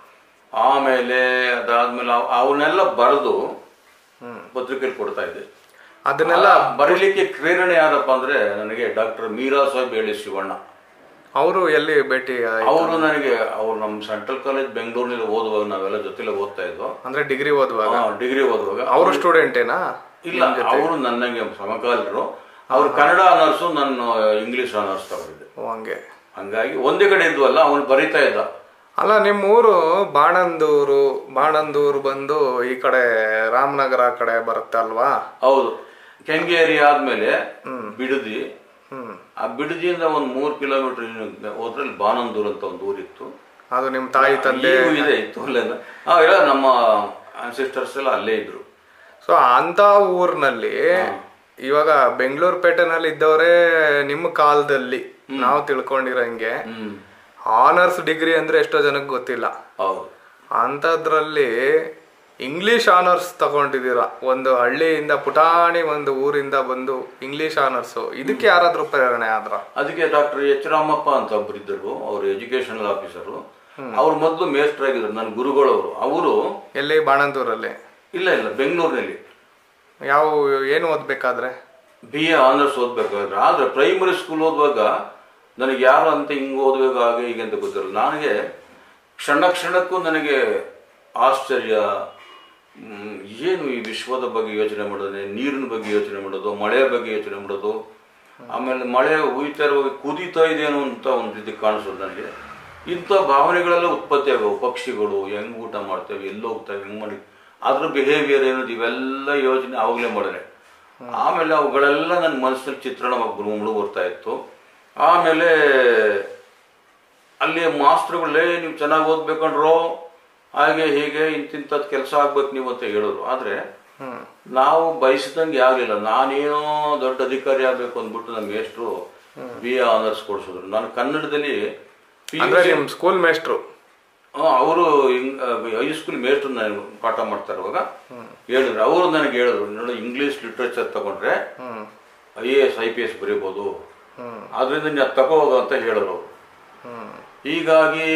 ಆಮೇಲೆ ಅದಾದ್ಮೇಲೆ ಅವ್- ಅವನ್ನೆಲ್ಲ ಬರೆದು ಪತ್ರಿಕೆಯಲ್ಲಿ ಕೊಡ್ತಾ ಇದ್ದೆ ಅದನ್ನೆಲ್ಲ ಆ, ಬರೀಲಿಕ್ಕೆ ಪ್ರೇರಣೆ ಯಾರಪ್ಪ ಅಂದ್ರೆ ನನಗೆ ಡಾಕ್ಟರ್ ಮೀರಾ ಸಾಹೇಬ್ ಹೇಳಿ ಶಿವಣ್ಣ ಅವರು ಎಲ್ಲಿ ಭೇಟಿ ಆಯ್ತು? ಅವರು ನನಗೆ ಅವ್ರು ನಮ್ಮ ಸೆಂಟ್ರಲ್ ಕಾಲೇಜ್ ಬೆಂಗಳೂರಿನಲ್ಲಿ ಓದುವಾಗ ನಾವೆಲ್ಲ ಜೊತೆಲೆ ಓದ್ತಾ ಇದ್ವು ಅಂದ್ರೆ ಡಿಗ್ರಿ ಓದುವಾಗ ಡಿಗ್ರಿ ಓದುವಾಗ ಅವರು ಸ್ಟೂಡೆಂಟೇನಾ ಇಲ್ಲ ಅವರು ನನಗೆ ಸಮಕಾಲೀನರು ಅವ್ರು ಕನ್ನಡ ಆನರ್ಸು ನಾನು ಇಂಗ್ಲಿಷ್ ಆನರ್ಸ್ ತಗೊಂಡಿದ್ದೆ ಓ ಹಂಗೆ ಹಂಗಾಗಿ ಒಂದೇ ಕಡೆ ಇದ್ವಲ್ಲ ಅವನು ಬರಿತಾ ಇದ್ದ ಅಲ್ಲ ನಿಮ್ಮ ಊರು ಬಾಣಂದೂರು ಬಾಣಂದೂರು ಬಂದು ಈ ಕಡೆ ರಾಮನಗರ ಕಡೆ ಬರುತ್ತೆ ಅಲ್ವಾ ಹೌದು ಕೆಂಗೇರಿ ಆದ್ಮೇಲೆ ಬಿಡದಿ ಹ್ಮ್ ಆ ಬಿಡದಿಯಿಂದ ಒಂದು ಮೂರು ಕಿಲೋಮೀಟರ್ ಹೋದ್ರಲ್ಲಿ ಬಾನಂದೂರ್ ಅಂತ ಒಂದು ಊರಿತ್ತು ಅದು ನಿಮ್ಮ ತಾಯಿ ತಂದೆ ಈಗೂ ಇದೆ ಇತ್ತು ಅಲ್ಲೆಲ್ಲ ಆ, ಎಲ್ಲ ನಮ್ಮ ಸಿಸ್ಟರ್ಸ್ ಎಲ್ಲ ಅಲ್ಲೇ ಇದ್ರು ಸೊ ಅಂತ ಊರಿನಲ್ಲಿ ಇವಾಗ ಬೆಂಗಳೂರು ಪೇಟೆನಲ್ಲಿ ಇದ್ದವರೇ ನಿಮ್ಮ ಕಾಲದಲ್ಲಿ ನಾವು ತಿಳ್ಕೊಂಡಿರಂಗೆ ಹ್ಮ್ ಆನರ್ಸ್ ಡಿಗ್ರಿ ಅಂದ್ರೆ ಎಷ್ಟೋ ಜನಕ್ಕೆ ಗೊತ್ತಿಲ್ಲ ಹೌದು ಅಂಥದ್ರಲ್ಲಿ ಇಂಗ್ಲಿಷ್ ಆನರ್ಸ್ ತಗೊಂಡಿದ್ದೀರಾ ಒಂದು ಹಳ್ಳಿಯಿಂದ ಪುಟಾಣಿ ಒಂದು ಊರಿಂದ ಬಂದು ಇಂಗ್ಲಿಷ್ ಆನರ್ಸು ಇದಕ್ಕೆ ಯಾರಾದ್ರೂ ಪ್ರೇರಣೆ ಆದ್ರ ಅದಕ್ಕೆ ಡಾಕ್ಟರ್ ಎಚ್ ರಾಮಪ್ಪ ಅಂತ ಒಬ್ರು ಇದ್ದರು ಅವರು ಎಜುಕೇಶನಲ್ ಆಫೀಸರು ಅವ್ರು ಮೊದಲು ಮೇಸ್ಟ್ರಾಗಿದ್ರು ನನ್ನ ಗುರುಗಳವರು ಅವರು ಎಲ್ಲಿ ಬಾಣಂದೂರಲ್ಲಿ ಇಲ್ಲ ಇಲ್ಲ ಬೆಂಗಳೂರಿನಲ್ಲಿ ಯಾವ ಏನು ಓದ್ಬೇಕಾದ್ರೆ ಬಿ ಎ ಆನರ್ಸ್ ಓದ್ಬೇಕಾದ್ರೆ ಆದ್ರೆ ಪ್ರೈಮರಿ ಸ್ಕೂಲ್ ಓದುವಾಗ ನನಗೆ ಯಾರು ಅಂತ ಹಿಂಗೆ ಓದಬೇಕು ಹಾಗೆ ಹೀಗೆ ಅಂತ ಗೊತ್ತಿರಲ್ಲ ನನಗೆ ಕ್ಷಣ ಕ್ಷಣಕ್ಕೂ ನನಗೆ ಆಶ್ಚರ್ಯ ಮ್, ಏನು ಈ ವಿಶ್ವದ ಬಗ್ಗೆ ಯೋಚನೆ ಮಾಡೋದು ನೀರಿನ ಬಗ್ಗೆ ಯೋಚನೆ ಮಾಡೋದು ಮಳೆಯ ಬಗ್ಗೆ ಯೋಚನೆ ಮಾಡೋದು ಆಮೇಲೆ ಮಳೆ ಹುಯ್ತಾ ಇರುವಾಗ ಕುದೀತಾ ಇದೇನೋ ಅಂತ ಒಂದು ರೀತಿ ಕಾಣಿಸೋದು ನನಗೆ ಇಂಥ ಭಾವನೆಗಳೆಲ್ಲ ಉತ್ಪತ್ತಿ ಆಗವು ಪಕ್ಷಿಗಳು ಹೆಂಗ್ ಊಟ ಮಾಡ್ತೇವೆ ಎಲ್ಲಿ ಹೋಗ್ತೇವೆ ಹೆಂಗ್ ಮಾಡಿ ಅದ್ರ ಬಿಹೇವಿಯರ್ ಏನದು ಇವೆಲ್ಲ ಯೋಚನೆ ಅವಾಗಲೇ ಮಾಡಿದೆ ಆಮೇಲೆ ಅವುಗಳೆಲ್ಲ ನನ್ನ ಮನಸ್ಸಲ್ಲಿ ಚಿತ್ರಣವಾಗಿ ಮುಳು ಬರ್ತಾ ಇತ್ತು ಆಮೇಲೆ ಅಲ್ಲಿ ಮಾಸ್ಟ್ರುಗಳೇ ನೀವು ಚೆನ್ನಾಗಿ ಓದ್ಬೇಕಂಡ್ರೋ ಹಾಗೆ ಹೀಗೆ ಇಂತಿಂಥದ್ದು ಕೆಲಸ ಆಗ್ಬೇಕು ನೀವು ಅಂತ ಹೇಳೋರು ಆದರೆ ನಾವು ಬಯಸಿದಂಗೆ ಆಗಲಿಲ್ಲ ನಾನೇನೋ ದೊಡ್ಡ ಅಧಿಕಾರಿ ಆಗಬೇಕು ಅಂದ್ಬಿಟ್ಟು ನಮ್ಮ ಮೇಷ್ಟ್ರು ಬಿ ಎ ಆನರ್ಸ್ ಕೊಡಿಸಿದ್ರು ನಾನು ಕನ್ನಡದಲ್ಲಿ ಪಿ ಅಂದ್ರೆ ನಿಮ್ ಸ್ಕೂಲ್ ಮೇಸ್ಟ್ರು ಅವರು ಹೈಸ್ಕೂಲ್ ಮೇಷ್ಟ್ರು ನಾನು ಪಾಠ ಮಾಡ್ತಾ ಇರುವಾಗ ಹೇಳಿದ್ರು ಅವರು ನನಗೆ ಹೇಳಿದ್ರು ನೋಡು ಇಂಗ್ಲೀಷ್ ಲಿಟ್ರೇಚರ್ ತಗೊಂಡ್ರೆ ಹ್ಮ್ I A S I P S ಬರೀಬೋದು ಹ್ಮ್ ಆದ್ರಿಂದ ನೀವು ತಗೋವಾಗ ಅಂತ ಹೇಳಿದ್ರು ಅವರು ಹ್ಮ್ ಹೀಗಾಗಿ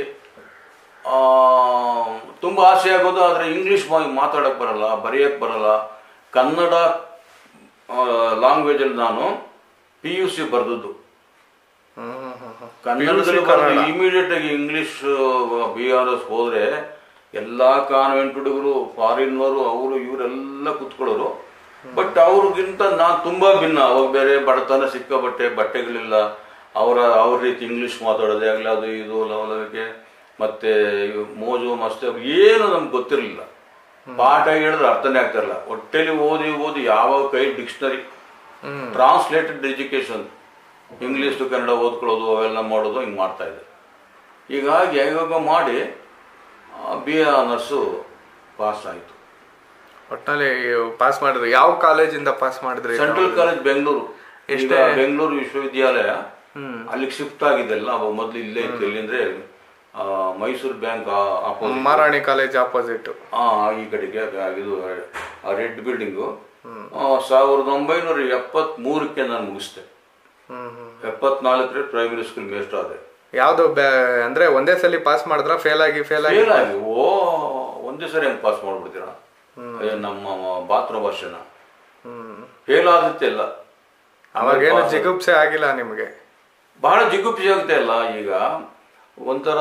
ಆ, ತುಂಬ ಆಸೆ ಆಗೋದು ಆದರೆ ಇಂಗ್ಲೀಷ್ ಮಾತಾಡಕ್ಕೆ ಬರಲ್ಲ ಬರೆಯಕ್ಕೆ ಬರಲ್ಲ ಕನ್ನಡ ಲ್ಯಾಂಗ್ವೇಜಲ್ಲಿ ನಾನು ಪಿ ಯು ಸಿ ಬರೆದದ್ದು ಹ್ಮ್ ಹ್ಮ್ ಹ್ಮ್ ಹ್ಮ್ ಕನ್ನಡದಲ್ಲಿ ಬರೆದು ಇಮಿಡಿಯೇಟ್ ಆಗಿ ಇಂಗ್ಲಿಷ್ ಬಿ ಆರ್ ಎಸ್ ಹೋದ್ರೆ ಎಲ್ಲಾ ಕಾನ್ವೆಂಟ್ ಹುಡುಗರು ಫಾರಿನ್ನವರು ಅವರು ಇವರೆಲ್ಲ ಕುತ್ಕೊಳ್ಳೋರು ಬಟ್ ಅವ್ರಿಗಿಂತ ನಾನು ತುಂಬಾ ಭಿನ್ನ ಅವಾಗ ಬೇರೆ ಬಡತನ ಸಿಕ್ಕಾಬಟ್ಟೆ ಬಟ್ಟೆಗಳಿಲ್ಲ ಅವರ ಅವ್ರ ರೀತಿ ಇಂಗ್ಲಿಷ್ ಮಾತಾಡೋದೇ ಆಗಲಿ ಅದು ಇದು ಲವಲವಿಕೆ ಮತ್ತೆ ಇವು ಮೋಜು ಮಸ್ತಿ ಅವು ಏನು ನಮ್ಗೆ ಗೊತ್ತಿರಲಿಲ್ಲ ಪಾಠ ಹೇಳಿದ್ರೆ ಅರ್ಥನೇ ಆಗ್ತಿರಲ್ಲ ಹೊಟ್ಟೆಲಿ ಓದಿ ಓದಿ ಯಾವ ಕೈ dictionary translated education English to Kannada ಓದ್ಕೊಳ್ಳೋದು ಅವೆಲ್ಲ ಮಾಡೋದು ಹಿಂಗೆ ಮಾಡ್ತಾ ಇದ್ದೆ ಹೀಗಾಗಿ ಹೇಗಾಗ ಮಾಡಿ ಬಿ ಎ ಆನರ್ಸು ಪಾಸ್ ಆಯಿತು ಒಟ್ನಲ್ಲಿ ಪಾಸ್ ಮಾಡಿದ್ರಿ ಯಾವ ಕಾಲೇಜಿಂದ ಪಾಸ್ ಮಾಡಿದ್ರಿ ಸೆಂಟ್ರಲ್ ಕಾಲೇಜ್ ಬೆಂಗಳೂರು ಈಗ ಬೆಂಗಳೂರು ವಿಶ್ವವಿದ್ಯಾಲಯ ಹ್ಮ್ ಅಲ್ಲಿಗೆ ಶಿಫ್ಟ್ ಆಗಿದ್ದೆಲ್ಲ ಅವಾಗ ಮೊದಲು ಇಲ್ಲೇ ಇತ್ತು ಎಲ್ಲಿ ಅಂದ್ರೆ ಆ, Mysore bank opposite Maharani college opposite ಆ ಈ ಕಡೆಗೆ ಅದು- ಇದು ರೆಡ್ ಬಿಲ್ಡಿಂಗು ಸಾವಿರದ ಒಂಬೈನೂರ ಎಪ್ಪತ್ತ್ ಮೂರಕ್ಕೆ ನಾನು ಮುಗಿಸ್ದೆ ಹ್ಮ್ ಹ್ಮ್ ಎಪ್ಪತ್ನಾಲ್ಕರಲ್ಲಿ ಪ್ರೈಮರಿ ಸ್ಕೂಲ್ ಮೇಸ್ಟರ್ ಆದೆ ಯಾವ್ದು ಬ್ಯಾ- ಅಂದ್ರೆ ಒಂದೇ ಸಲ ಪಾಸ್ ಮಾಡಿದ್ರ ಫೇಲ್ ಆಗಿ ಫೇಲ್ ಆಗಿ ಫೇಲ್ ಆಗಿ ಓ ಒಂದೇ ಸರಿ ಹೆಂಗ್ ಪಾಸ್ ಮಾಡ್ಬಿಡ್ತೀರಾ ಅಯ್ಯೋ, ನಮ್ಮ ಮಾತೃ ಭಾಷೆನ ಹ್ಮ್ ಫೇಲ್ ಆಗುತ್ತೆ ಎಲ್ಲ ಅವಾಗೇನು ಜಿಗುಪ್ಸೆ ಆಗಿಲ್ಲ ನಿಮ್ಗೆ ಬಹಳ ಜಿಗುಪ್ಸಿ ಆಗುತ್ತೆ ಅಲ್ಲ ಈಗ ಒಂಥರ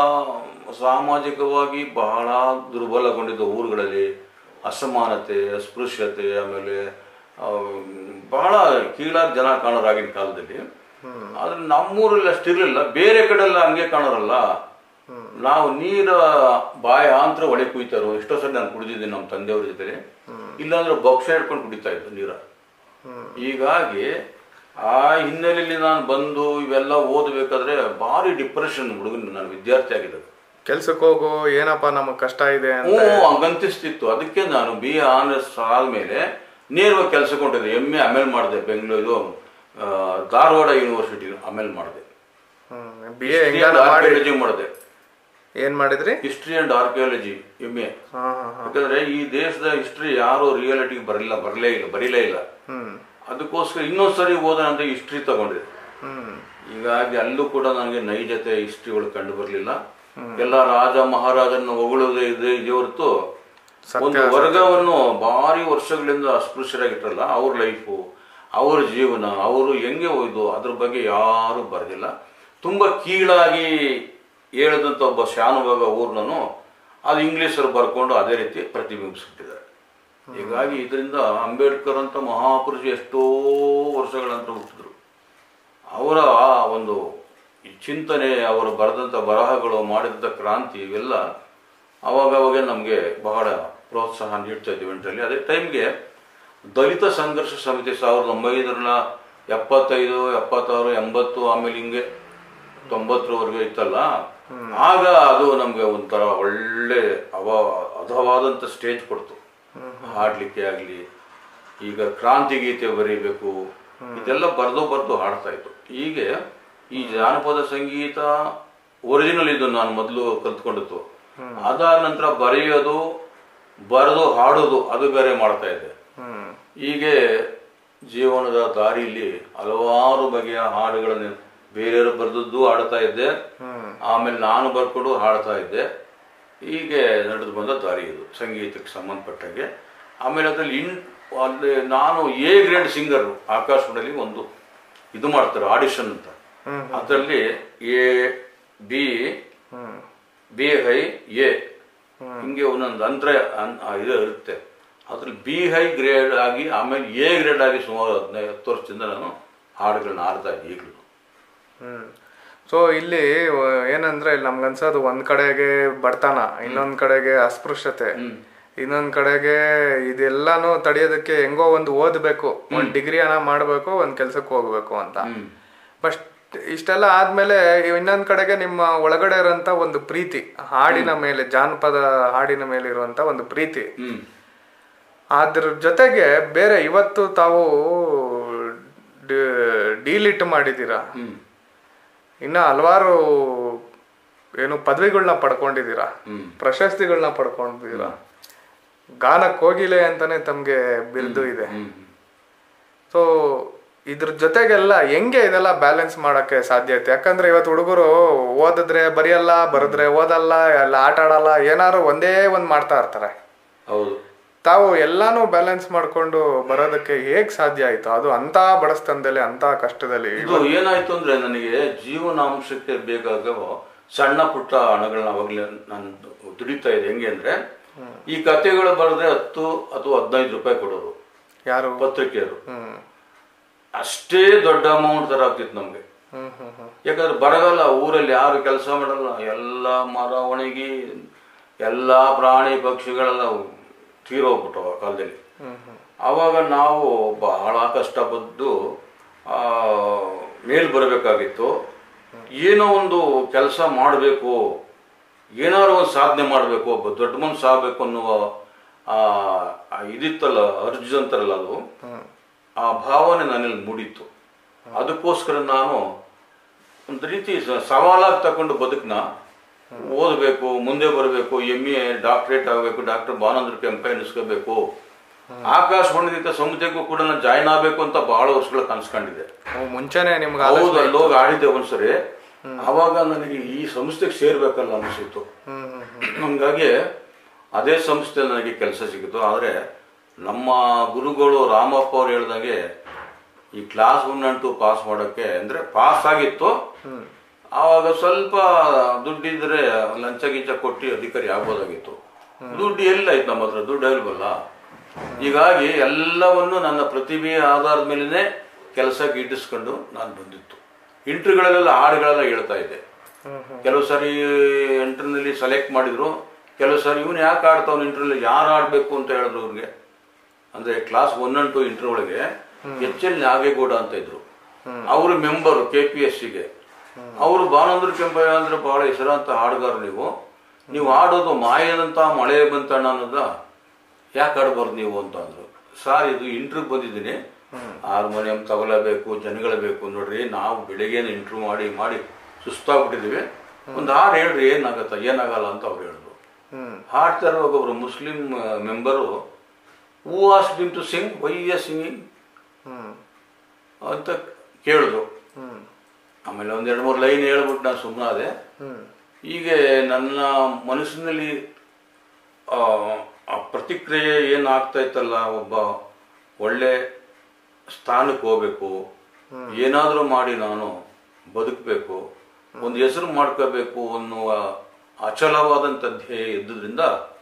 ಸಾಮಾಜಿಕವಾಗಿ ಬಹಳ ದುರ್ಬಲಗೊಂಡಿದ್ದ ಊರುಗಳಲ್ಲಿ ಅಸಮಾನತೆ ಅಸ್ಪೃಶ್ಯತೆ ಆಮೇಲೆ ಆ, ಬಹಳ ಕೀಳಾಗಿ ಜನ ಕಾಣೋರು ಆಗಿನ ಕಾಲದಲ್ಲಿ ಆದ್ರೆ ನಮ್ಮೂರಲ್ಲಿ ಅಷ್ಟಿರ್ಲಿಲ್ಲ ಬೇರೆ ಕಡೆ ಎಲ್ಲ ಹಂಗೆ ಕಾಣೋರಲ್ಲ ನಾವು ನೀರ ಬಾಯ ಆಂತರ ಒಳಗೆ ಕುಯ್ತಾರೋ ಎಷ್ಟೋ ಸರಿ ನಾನು ಕುಡಿದಿದ್ದೀನಿ ನಮ್ಮ ತಂದೆಯವ್ರ ಜೊತೆ ಇಲ್ಲಾಂದ್ರೆ ಬೊಕ್ಷ ಹಿಡ್ಕೊಂಡು ಕುಡಿತಾ ಇದ್ದು ನೀರ ಹೀಗಾಗಿ ಆ ಹಿನ್ನೆಲೆಯಲ್ಲಿ ನಾನು ಬಂದು ಇವೆಲ್ಲ ಓದಬೇಕಾದ್ರೆ ಭಾರಿ ಡಿಪ್ರೆಷನ್ ಹುಡುಗನ ನಾನು ವಿದ್ಯಾರ್ಥಿ ಆಗಿದ್ದೆ ಕೆಲ್ಸಕ್ಕೆ ಹೋಗು ಏನಪ್ಪ ನಮಗ್ ಕಷ್ಟ ಇದೆ ಅಂತ ಹ್ಞೂ ಹಂಗಂತಿಸ್ತಿತ್ತು ಅದಕ್ಕೆ ನಾನು ಬಿ ಎ ಆನರ್ಸ್ ಆದ್ಮೇಲೆ ನೇರವಾಗಿ ಕೆಲಸಕ್ಕೆ ಹೊಂಟಿದ್ದೆ ಎಮ್ ಎ ಆಮೇಲೆ ಮಾಡಿದೆ ಬೆಂಗಳೂರು ಆ, ಧಾರವಾಡ ಯೂನಿವರ್ಸಿಟಿ ಆಮೇಲೆ ಮಾಡಿದೆ ಬಿ ಎ ಹೆಂಗಾನ ಮಾಡಿ ಆರ್ಕಿಯಾಲಜಿ ಮಾಡಿದೆ ಏನ್ ಮಾಡಿದ್ರಿ history and archaeology M A ಹಾ ಹಾ ಹಾ ಯಾಕಂದ್ರೆ ಈ ದೇಶದ ಹಿಸ್ಟ್ರಿ ಯಾರು ರಿಯಾಲಿಟಿಗೆ ಬರಲಿಲ್ಲ ಬರಲೇ ಇಲ್ಲ ಬರೀಲೇ ಇಲ್ಲ ಹ್ಮ್ ಅದಕ್ಕೋಸ್ಕರ ಇನ್ನೊಂದ್ಸರಿ ಓದೋಣ ಅಂತ ಹಿಸ್ಟ್ರಿ ತಗೊಂಡಿದ್ದೆ ಹ್ಮ್ ಹೀಗಾಗಿ ಅಲ್ಲೂ ಕೂಡ ನನಗೆ ನೈಜತೆ ಹಿಸ್ಟ್ರಿ ಒಳಗೆ ಕಂಡು ಬರಲಿಲ್ಲ ಎಲ್ಲ ರಾಜ ಮಹಾರಾಜನ ಹೊಗಳುವುದೇ ಇದೆ ಇದೇ ಹೊರತು ಒಂದು ವರ್ಗವನ್ನು ಭಾರಿ ವರ್ಷಗಳಿಂದ ಅಸ್ಪೃಶ್ಯರಾಗಿಟ್ರಲ್ಲ ಅವ್ರ ಲೈಫು ಅವ್ರ ಜೀವನ ಅವರು ಹೆಂಗೆ ಹೋಯ್ದು ಅದ್ರ ಬಗ್ಗೆ ಯಾರು ಬರೆದಿಲ್ಲ ತುಂಬಾ ಕೀಳಾಗಿ ಹೇಳಿದಂಥ ಒಬ್ಬ ಶಾನುಭಾಗ ಊರ್ನನು ಅದು ಇಂಗ್ಲೀಷರು ಬರ್ಕೊಂಡು ಅದೇ ರೀತಿ ಪ್ರತಿಬಿಂಬಿಸ್ಬಿಟ್ಟಿದ್ದಾರೆ ಹೀಗಾಗಿ ಇದರಿಂದ ಅಂಬೇಡ್ಕರ್ ಅಂತ ಮಹಾಪುರುಷ ಎಷ್ಟೋ ವರ್ಷಗಳ ನಂತರ ಹುಟ್ಟಿದ್ರು ಅವರ ಆ ಒಂದು ಈ ಚಿಂತನೆ ಅವರು ಬರೆದಂಥ ಬರಹಗಳು ಮಾಡಿದಂಥ ಕ್ರಾಂತಿ ಇವೆಲ್ಲ ಅವಾಗವಾಗ ನಮಗೆ ಬಹಳ ಪ್ರೋತ್ಸಾಹ ನೀಡ್ತಾ ಇದ್ದೀವಿ ಅಂತೇಳಿ ಅದೇ ಟೈಮ್ಗೆ ದಲಿತ ಸಂಘರ್ಷ ಸಮಿತಿ ಸಾವಿರದ ಒಂಬೈನೂರ ಎಪ್ಪತ್ತೈದು ಎಪ್ಪತ್ತಾರು ಎಂಬತ್ತು ಆಮೇಲೆ ಹಿಂಗೆ ತೊಂಬತ್ತರವರೆಗೆ ಇತ್ತಲ್ಲ ಆಗ ಅದು ನಮಗೆ ಒಂಥರ ಒಳ್ಳೆ ಅವ ಹದವಾದಂಥ ಸ್ಟೇಜ್ ಕೊಡ್ತು ಹಾಡ್ಲಿಕ್ಕೆ ಆಗಲಿ ಈಗ ಕ್ರಾಂತಿ ಗೀತೆ ಬರೀಬೇಕು ಇದೆಲ್ಲ ಬರೆದು ಬರೆದು ಹಾಡ್ತಾ ಇತ್ತು ಹೀಗೆ ಈ ಜಾನಪದ ಸಂಗೀತ ಒರಿಜಿನಲ್ ಇದು ನಾನು ಮೊದಲು ಕಲ್ತ್ಕೊಂಡಿತ್ತು ಅದಾದ ನಂತರ ಬರೆಯೋದು ಬರೆದು ಹಾಡೋದು ಅದು ಬೇರೆ ಮಾಡ್ತಾ ಇದ್ದೆ ಹ್ಮ್ ಹೀಗೆ ಜೀವನದ ದಾರಿಯಲ್ಲಿ ಹಲವಾರು ಬಗೆಯ ಹಾಡುಗಳನ್ನು ಬೇರೆಯವರು ಬರೆದದ್ದು ಹಾಡ್ತಾ ಇದ್ದೆ ಆಮೇಲೆ ನಾನು ಬರ್ಕೊಂಡು ಹಾಡ್ತಾ ಇದ್ದೆ ಹೀಗೆ ನಡೆದು ಬಂದ ದಾರಿ ಇದು ಸಂಗೀತಕ್ಕೆ ಸಂಬಂಧಪಟ್ಟಂಗೆ ಆಮೇಲೆ ಅದ್ರಲ್ಲಿ ಇನ್ ಅಲ್ಲಿ ನಾನು ಎ ಗ್ರೇಡ್ ಸಿಂಗರ್ ಆಕಾಶವಾಣಿಯಲ್ಲಿ ಒಂದು ಇದು ಮಾಡ್ತಾರೆ ಆಡಿಷನ್ ಅಂತ ಅದರಲ್ಲಿ ಎ ಬಿ ಹ್ಮ್ ಬಿ ಹೈ ಎ ಹಿಂಗೆ ಒಂದೊಂದು ಅಂತರ ಅನ್- ಆ ಇದು ಇರುತ್ತೆ ಅದ್ರಲ್ಲಿ ಬಿ ಹೈ ಗ್ರೇಡ್ ಆಗಿ ಆಮೇಲೆ ಎ ಗ್ರೇಡ್ ಆಗಿ ಸುಮಾರು ಹದಿನೈದು ಹತ್ತು ವರ್ಷದಿಂದ ನಾನು ಹಾಡುಗಳನ್ನ ಆಡ್ತಾ ಇದ್ದೆ ಈಗಲೂ ಹ್ಮ್ ಸೊ ಇಲ್ಲಿ ಆ, ಏನಂದ್ರೆ ಇಲ್ಲಿ ನಮ್ಗನ್ಸೋದು ಒಂದ್ ಕಡೆಗೆ ಬಡತನ ಇನ್ನೊಂದ್ ಕಡೆಗೆ ಅಸ್ಪೃಶ್ಯತೆ ಇನ್ನೊಂದ್ ಕಡೆಗೆ ಇದೆಲ್ಲಾನು ತಡೆಯೋದಕ್ಕೆ ಹೆಂಗೋ ಒಂದು ಓದ್ಬೇಕು ಒಂದ್ ಡಿಗ್ರಿ ಅನ್ನ ಮಾಡ್ಬೇಕು ಒಂದ್ ಕೆಲ್ಸಕ್ಕೆ ಹೋಗ್ಬೇಕು ಅಂತ ಬಟ್ ಇಷ್ಟೆಲ್ಲ ಆದ್ಮೇಲೆ ಇನ್ನೊಂದ್ ಕಡೆಗೆ ನಿಮ್ಮ ಒಳಗಡೆ ಇರೋಂತ ಒಂದು ಪ್ರೀತಿ ಹಾಡಿನ ಮೇಲೆ ಜಾನಪದ ಹಾಡಿನ ಮೇಲೆ ಇರುವಂತ ಒಂದು ಪ್ರೀತಿ ಹ್ಮ್ ಅದ್ರ ಜೊತೆಗೆ ಬೇರೆ ಇವತ್ತು ತಾವು ಡೀಲಿಟ್ ಮಾಡಿದ್ದೀರಾ ಹ್ಮ್ ಇನ್ನ ಹಲವಾರು ಏನು ಪದವಿಗಳನ್ನ ಪಡ್ಕೊಂಡಿದ್ದೀರಾ ಹ್ಮ್ ಪ್ರಶಸ್ತಿಗಳನ್ನ ಪಡ್ಕೊಂಡಿದ್ದೀರಾ ಗಾನ ಕೋಗಿಲೆ ಅಂತಾನೆ ತಮ್ಗೆ ಬಿರುದು ಇದೆ ಹ್ಮ್ ಸೊ ಇದ್ರ ಜೊತೆಗೆಲ್ಲ ಹೆಂಗೆ ಇದೆಲ್ಲ ಬ್ಯಾಲೆನ್ಸ್ ಮಾಡಕ್ಕೆ ಸಾಧ್ಯ ಐತೆ ಯಾಕಂದ್ರೆ ಇವತ್ತು ಹುಡುಗರು ಓದಿದ್ರೆ ಬರೆಯಲ್ಲ ಬರೆದ್ರೆ ಓದಲ್ಲ ಎಲ್ಲ ಆಟ ಆಡಲ್ಲ ಏನಾದ್ರು ಒಂದೇ ಒಂದ್ ಮಾಡ್ತಾ ಇರ್ತಾರೆ ಹೌದು ತಾವು ಎಲ್ಲಾನು ಬ್ಯಾಲೆನ್ಸ್ ಮಾಡ್ಕೊಂಡು ಬರೋದಕ್ಕೆ ಹೇಗ್ ಸಾಧ್ಯ ಆಯ್ತು ಅದು ಅಂತ ಬಡಸ್ತನದಲ್ಲಿ ಅಂತ ಕಷ್ಟದಲ್ಲಿ ಇದು ಏನಾಯ್ತು ಅಂದ್ರೆ ನನಗೆ ಜೀವನಾಂಶಕ್ಕೆ ಬೇಕಾಗೋ ಸಣ್ಣ ಪುಟ್ಟ ಹಣಗಳನ್ನ ಅವಾಗಲೇ ನಾನು ದುಡಿತಾ ಇದೆ ಹೆಂಗೆ ಅಂದ್ರೆ ಈ ಕತೆಗಳು ಬರೆದ್ರೆ ಹತ್ತು ಅಥವಾ ಹದಿನೈದು ರೂಪಾಯಿ ಕೊಡೋರು ಯಾರು ಪತ್ರಿಕೆಯರು ಹ್ಮ್ ಅಷ್ಟೇ ದೊಡ್ಡ ಅಮೌಂಟ್ ತರ ಆಗ್ತಿತ್ತು ನಮ್ಗೆ ಹ್ಮ್ ಹ್ಮ್ ಹ್ಮ್ ಯಾಕಂದ್ರೆ ಬರಗಲ್ಲ ಊರಲ್ಲಿ ಯಾರು ಕೆಲಸ ಮಾಡಲ್ಲ ಎಲ್ಲ ಮರ ಒಣಗಿ ಎಲ್ಲ ಪ್ರಾಣಿ ಪಕ್ಷಿಗಳೆಲ್ಲ ತೀರೋಗ್ಬಿಟ್ಟವು ಆ ಕಾಲದಲ್ಲಿ ಹ್ಮ್ ಹ್ಮ್ ಆವಾಗ ನಾವು ಬಹಳ ಕಷ್ಟಪಟ್ಟು ಆ, ಮೇಲ್ ಬರಬೇಕಾಗಿತ್ತು ಏನೋ ಒಂದು ಕೆಲಸ ಮಾಡಬೇಕು ಏನಾದ್ರು ಒಂದು ಸಾಧನೆ ಮಾಡಬೇಕು ಒಬ್ಬ ದೊಡ್ಡ ಮನುಷ್ಯ ಆಗಬೇಕು ಅನ್ನುವ ಆ ಆ ಇದಿತ್ತಲ್ಲ ಅರ್ಜು ಅಂತಾರಲ್ಲ ಅದು ಆ ಭಾವನೆ ನನ್ನಲ್ಲಿ ಮೂಡಿತ್ತು ಅದಕ್ಕೋಸ್ಕರ ನಾನು ಒಂದು ರೀತಿ ಸ- ಸವಾಲಾಗಿ ತಗೊಂಡು ಬದುಕನ್ನ ಓದಬೇಕು ಮುಂದೆ ಬರಬೇಕು ಎಮ್ ಎ ಡಾಕ್ಟ್ರೇಟ್ ಆಗಬೇಕು ಡಾಕ್ಟರ್ ಬಾನಂದ್ರ ಕೆಂಪ ಎನಿಸ್ಕೋಬೇಕು ಆಕಾಶವಾಣಿದಿಂದ ಸಂಸ್ಥೆಗೂ ಕೂಡ ನಾನು ಜಾಯ್ನ್ ಆಗಬೇಕು ಅಂತ ಬಹಳ ವರ್ಷಗಳ ಕನ್ಸ್ಕೊಂಡಿದ್ದೆ ಓ, ಮುಂಚೆನೆ ನಿಮ್ಗೆ ಹೌದು ಅಲ್ಲಿ ಹೋಗಿ ಆಡಿದ್ದೆ ಒಂದ್ಸರಿ ಅವಾಗ ನನಗೆ ಈ ಸಂಸ್ಥೆಗೆ ಸೇರ್ಬೇಕಲ್ಲ ಅನಿಸಿತ್ತು ಹ್ಮ್ ಹ್ಮ್ ಹ್ಮ್ ಹಂಗಾಗಿ ಅದೇ ಸಂಸ್ಥೆ ನನಗೆ ಕೆಲಸ ಸಿಕ್ಕಿತು ಆದರೆ ನಮ್ಮ ಗುರುಗಳು ರಾಮಪ್ಪ ಅವ್ರು ಹೇಳ್ದಂಗೆ ಈ class one and two pass ಮಾಡೋಕ್ಕೆ ಅಂದರೆ ಪಾಸ್ ಆಗಿತ್ತು ಆವಾಗ ಸ್ವಲ್ಪ ದುಡ್ಡಿದ್ರೆ ಲಂಚ ಗಿಂಚ ಕೊಟ್ಟು ಅಧಿಕಾರಿ ಆಗ್ಬೋದಾಗಿತ್ತು ದುಡ್ಡು ಎಲ್ಲ ಐತೆ ನಮ್ಮ ಹತ್ರ ದುಡ್ಡು ಇಲ್ವಲ್ಲ ಹೀಗಾಗಿ ಎಲ್ಲವನ್ನು ನನ್ನ ಪ್ರತಿಭೆಯ ಆಧಾರದ ಮೇಲೇ ಕೆಲಸಕ್ಕೆ ಇಟ್ಟಿಸ್ಕೊಂಡು ನಾನು ಬಂದಿತ್ತು ಇಂಟ್ರ್ಯೂಗಳೆಲ್ಲ ಹಾಡುಗಳೆಲ್ಲ ಹೇಳ್ತಾ ಇದ್ದೆ ಕೆಲವು ಸಾರಿ ಇಂಟರ್ನಲ್ಲಿ ಸೆಲೆಕ್ಟ್ ಮಾಡಿದ್ರು ಕೆಲವು ಸಾರಿ ಇವನು ಯಾಕೆ ಆಡ್ತಾವ್ ಇಂಟರ್ವ್ಯೂಲಿ ಯಾರು ಆಡಬೇಕು ಅಂತ ಹೇಳಿದ್ರು ಅವ್ರಿಗೆ ಅಂದ್ರೆ class one and two inter ಒಳಗೆ ಎಚ್ ಎಲ್ ನಾಗೇಗೌಡ ಅಂತ ಇದ್ರು ಅವರು ಮೆಂಬರು ಕೆ ಪಿ ಎಸ್ ಸಿಗೆ ಅವರು ಬಾನಂದ್ರ ಕೆಂಪಯ್ಯ ಅಂದ್ರೆ ಬಹಳ ಹೆಸರಾಂತ ಹಾಡುಗಾರರು ನೀವು ನೀವು ಆಡೋದು ಮಾಯದಂತ ಮಳೆ ಬಂತಣ್ಣ ಅನ್ನೋದ ಯಾಕೆ ಆಡ್ಬಾರ್ದು ನೀವು ಅಂತ ಅಂದ್ರು ಸರ್ ಇದು ಇಂಟರ್ವ್ಯೂ ಬಂದಿದ್ದೀನಿ ಹಾರ್ಮೋನಿಯಂ ತಗೊಳ್ಳಬೇಕು ಜನಗಳು ಬೇಕು ನೋಡ್ರಿ ನಾವು ಬೆಳಿಗ್ಗೆನೆ ಇಂಟರ್ವ್ಯೂ ಮಾಡಿ ಮಾಡಿ ಸುಸ್ತಾಗ್ಬಿಟ್ಟಿದೀವಿ ಒಂದು ಹಾಡು ಹೇಳ್ರಿ ಏನಾಗತ್ತ ಏನಾಗಲ್ಲ ಅಂತ ಅವ್ರು ಹೇಳಿದ್ರು ಹ್ಮ್ ಹಾಡ್ತಾ ಇರುವಾಗ ಒಬ್ರು ಮುಸ್ಲಿಂ member who has been to sing why a singing ಹ್ಮ್ ಅಂತ ಕೇಳಿದ್ರು ಹ್ಮ್ ಆಮೇಲೆ ಒಂದ್ ಎರಡು ಮೂರು ಲೈನ್ ಹೇಳ್ಬಿಟ್ಟು ನಾನು ಸುಮ್ಮನಾದೆ ಹ್ಮ್ ಹೀಗೆ ನನ್ನ ಮನಸ್ಸಿನಲ್ಲಿ ಆ, ಆ ಪ್ರತಿಕ್ರಿಯೆ ಏನಾಗ್ತಾ ಇತ್ತಲ್ಲ ಒಬ್ಬ ಒಳ್ಳೆ ಸ್ಥಾನಕ್ಕೆ ಹೋಗ್ಬೇಕು ಏನಾದರೂ ಮಾಡಿ ನಾನು ಬದುಕಬೇಕು ಒಂದು ಹೆಸರು ಮಾಡ್ಕೋಬೇಕು ಅನ್ನುವ ಅಚಲವಾದಂಥ ಧ್ಯೇಯ ಇದ್ದುದರಿಂದ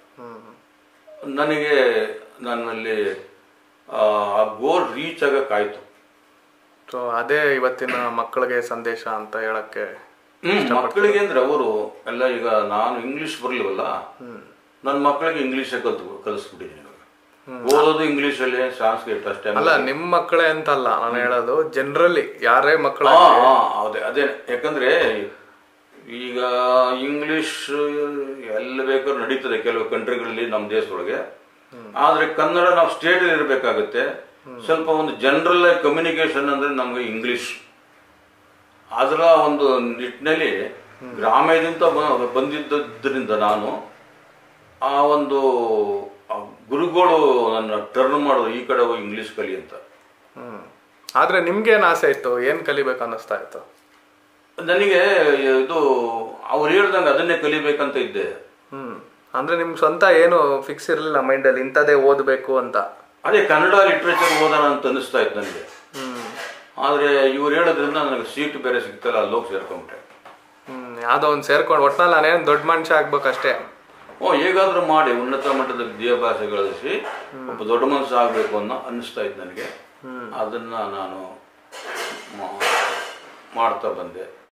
ನನಗೆ ನನ್ನಲ್ಲಿ ಆ ಗೋಲ್ ರೀಚ್ ಆಗಕ್ಕಾಯ್ತು ಸೊ ಅದೇ ಇವತ್ತಿನ ಮಕ್ಕಳಿಗೆ ಸಂದೇಶ ಅಂತ ಹೇಳಕ್ಕೆ ಹ್ಮ್ ಮಕ್ಕಳಿಗೆ ಅಂದ್ರೆ ಅವರು ಎಲ್ಲ ಈಗ ನಾನು ಇಂಗ್ಲಿಷ್ ಬರ್ಲಿವಲ್ಲ ನನ್ನ ಮಕ್ಕಳಿಗೆ ಇಂಗ್ಲಿಷೇ ಕಲ್ತು ಕಲಿಸ್ಬಿಟ್ಟಿದ್ದೀನಿ ಇವಾಗ. ಓದೋದು ಇಂಗ್ಲಿಷಲ್ಲಿ ಸಾಂಸ್ಕ್ರಿಟ್ ಅಷ್ಟೇ ಅಲ್ಲ ನಿಮ್ಮ ಮಕ್ಕಳೇ ಅಂತಲ್ಲ ನಾನು ಹೇಳೋದು ಜನರಲಿ ಯಾರೇ ಮಕ್ಕಳ ಹಾ, ಹಾ, ಅದೇ ಅದೇ ಯಾಕಂದ್ರೆ ಈಗ ಇಂಗ್ಲಿಷ್ ಎಲ್ಲ ಬೇಕಾದ್ರೂ ನಡೀತದೆ ಕೆಲವು ಕಂಟ್ರಿಗಳಲ್ಲಿ ನಮ್ಮ ದೇಶದೊಳಗೆ ಆದ್ರೆ ಕನ್ನಡ ನಾವು ಸ್ಟೇಟ್ ಇರಬೇಕಾಗುತ್ತೆ ಸ್ವಲ್ಪ ಒಂದು ಜನರಲ್ ಕಮ್ಯುನಿಕೇಶನ್ ಅಂದ್ರೆ ನಮ್ಗೆ ಇಂಗ್ಲಿಷ್ ಅದರ ಒಂದು ನಿಟ್ಟಿನಲ್ಲಿ ಗ್ರಾಮ್ಯದಿಂದ ಬ- ಬಂದಿದ್ದರಿಂದ ನಾನು ಆ ಒಂದು ಆ ಗುರುಗಳು ನನ್ನ ಟರ್ನ್ ಮಾಡೋದು ಈ ಕಡೆ ಹೋಗಿ ಇಂಗ್ಲಿಷ್ ಕಲಿ ಅಂತ ಹ್ಮ್ ಆದ್ರೆ ನಿಮ್ಗೇನ್ ಆಸೆ ಇತ್ತು ಏನ್ ಕಲಿಬೇಕು ಅನ್ನಿಸ್ತಾ ಇತ್ತು ನನಗೆ ಇದು ಅವ್ರು ಹೇಳ್ದಂಗೆ ಅದನ್ನೇ ಕಲಿಬೇಕಂತ ಇದ್ದೆ ಹ್ಮ್ ಅಂದ್ರೆ ನಿಮ್ ಸ್ವಂತ ಏನು ಫಿಕ್ಸ್ ಇರಲಿಲ್ಲ ಮೈಂಡಲ್ಲಿ ಇಂಥದೇ ಓದಬೇಕು ಅಂತ ಅದೇ ಕನ್ನಡ ಲಿಟ್ರೇಚರ್ ಓದೋಣ ಅಂತ ಅನಿಸ್ತಾ ಇತ್ತು ನನಗೆ ಹ್ಮ್ ಆದರೆ ಇವ್ರು ಹೇಳೋದ್ರಿಂದ ನನಗೆ ಸೀಟ್ ಬೇರೆ ಸಿಗ್ತಲ್ಲ ಅಲ್ಲಿ ಹೋಗಿ ಸೇರ್ಕೊಂಬಿಟ್ಟೆ ಹ್ಮ್ ಯಾವ್ದೋ ಒಂದ್ ಸೇರ್ಕೊಂಡು ಒಟ್ನಲ್ಲಿ ನಾನೇನ್ ದೊಡ್ಡ ಮನುಷ್ಯ ಆಗ್ಬೇಕಷ್ಟೇ ಓ ಹೇಗಾದ್ರೂ ಮಾಡಿ ಉನ್ನತ ಮಟ್ಟದ ವಿದ್ಯಾಭ್ಯಾಸ ಗಳಿಸಿ ಒಬ್ಬ ದೊಡ್ಡ ಮನಸ್ಸು ಆಗಬೇಕು ಅನ್ನೋ ಅನಿಸ್ತಾ ಇತ್ತು ನನಗೆ ಅದನ್ನ ನಾನು ಮಾ- ಮಾಡ್ತಾ ಬಂದೆ